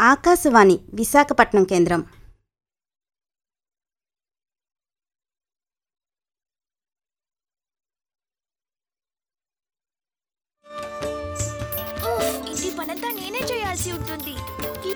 ఆకాశవాణి విశాఖపట్నం కేంద్రం ఉఫ్, ఇంటి పనంతా నేనే చేయాల్సి ఉంటుంది ఈ-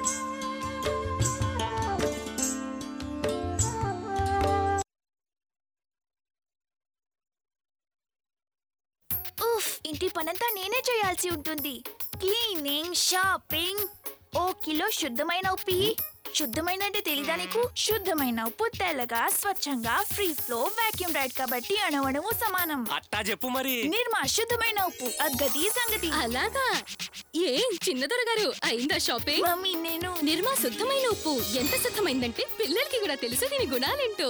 ఉఫ్, ఇంటి పనంతా నేనే చేయాల్సి ఉంటుంది క్లీనింగ్ షాపింగ్ ఓ కిలో శుద్ధమైన ఉప్పు ఇయ్యి. శుద్ధమైన అంటే తెలీదా నీకు శుద్ధమైన ఉప్పు తెల్లగా స్వచ్ఛంగా ఫ్రీ ఫ్లో వాక్యూమ్ రైడ్ కాబట్టి అణవణము సమానం అట్టా చెప్పు మరి నిర్మా శుద్ధమైన ఉప్పు అగ్గది సంగతి అలాగా ఏం చిన్నదొర గారు అయిందా షాపింగ్ మమ్మీ నేను నిర్మా శుద్ధమైన ఉప్పు ఎంత శుద్ధమైందంటే పిల్లలకి కూడా తెలుసు దీని గుణాలేంటో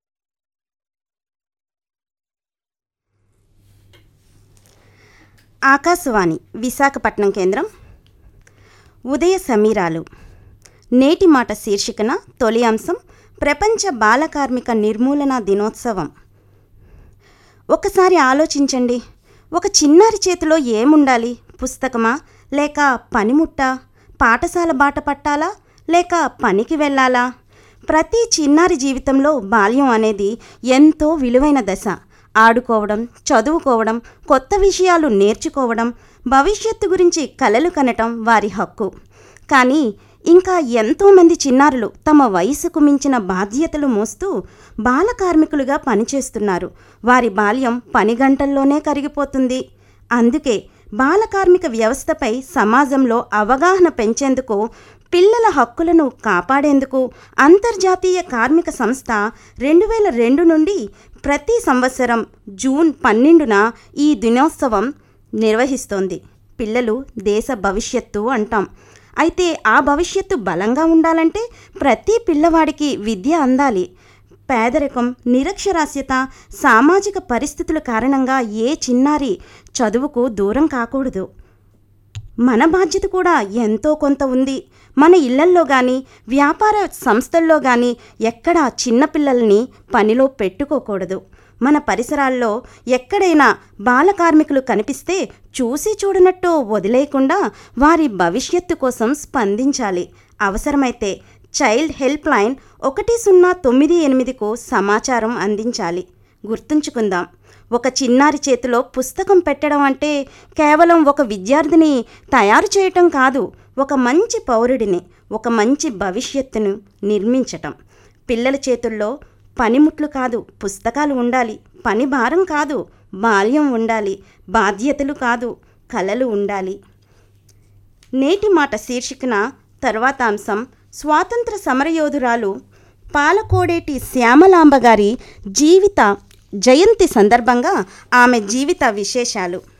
ఆకాశవాణి విశాఖపట్నం కేంద్రం ఉదయ సమీరాలు నేటి మాట శీర్షికన తొలి అంశం ప్రపంచ బాలకార్మిక నిర్మూలన దినోత్సవం ఒకసారి ఆలోచించండి ఒక చిన్నారి చేతిలో ఏముండాలి పుస్తకమా లేక పనిముట్ట పాఠశాల బాట పట్టాలా లేక పనికి వెళ్ళాలా ప్రతి చిన్నారి జీవితంలో బాల్యం అనేది ఎంతో విలువైన దశ ఆడుకోవడం చదువుకోవడం కొత్త విషయాలు నేర్చుకోవడం భవిష్యత్తు గురించి కలలు కనటం వారి హక్కు కానీ ఇంకా ఎంతోమంది చిన్నారులు తమ వయసుకు మించిన బాధ్యతలు మోస్తూ బాల కార్మికులుగా పనిచేస్తున్నారు వారి బాల్యం పని గంటల్లోనే కరిగిపోతుంది అందుకే బాల కార్మిక వ్యవస్థపై సమాజంలో అవగాహన పెంచేందుకు పిల్లల హక్కులను కాపాడేందుకు అంతర్జాతీయ కార్మిక సంస్థ రెండు వేల రెండు నుండి ప్రతి సంవత్సరం జూన్ పన్నెండున ఈ దినోత్సవం నిర్వహిస్తోంది పిల్లలు దేశ భవిష్యత్తు అంటాం అయితే ఆ భవిష్యత్తు బలంగా ఉండాలంటే ప్రతి పిల్లవాడికి విద్య అందాలి పేదరికం నిరక్షరాస్యత సామాజిక పరిస్థితుల కారణంగా ఏ చిన్నారి చదువుకు దూరం కాకూడదు మన బాధ్యత కూడా ఎంతో కొంత ఉంది మన ఇళ్లల్లో కానీ వ్యాపార సంస్థల్లో కానీ ఎక్కడా చిన్నపిల్లల్ని పనిలో పెట్టుకోకూడదు మన పరిసరాల్లో ఎక్కడైనా బాల కార్మికులు కనిపిస్తే చూసి చూడనట్టు వదిలేయకుండా వారి భవిష్యత్తు కోసం స్పందించాలి అవసరమైతే చైల్డ్ హెల్ప్ లైన్ ఒకటి సున్నా తొమ్మిది ఎనిమిదికు సమాచారం అందించాలి గుర్తుంచుకుందాం ఒక చిన్నారి చేతిలో పుస్తకం పెట్టడం అంటే కేవలం ఒక విద్యార్థిని తయారు చేయటం కాదు ఒక మంచి పౌరుడిని ఒక మంచి భవిష్యత్తును నిర్మించటం పిల్లల చేతుల్లో పనిముట్లు కాదు పుస్తకాలు ఉండాలి పని భారం కాదు బాల్యం ఉండాలి బాధ్యతలు కాదు కలలు ఉండాలి నేటి మాట శీర్షికన తర్వాత అంశం స్వాతంత్ర సమరయోధురాలు పాలకోడేటి శ్యామలాంబ గారి జీవిత జయంతి సందర్భంగా ఆమె జీవిత విశేషాలు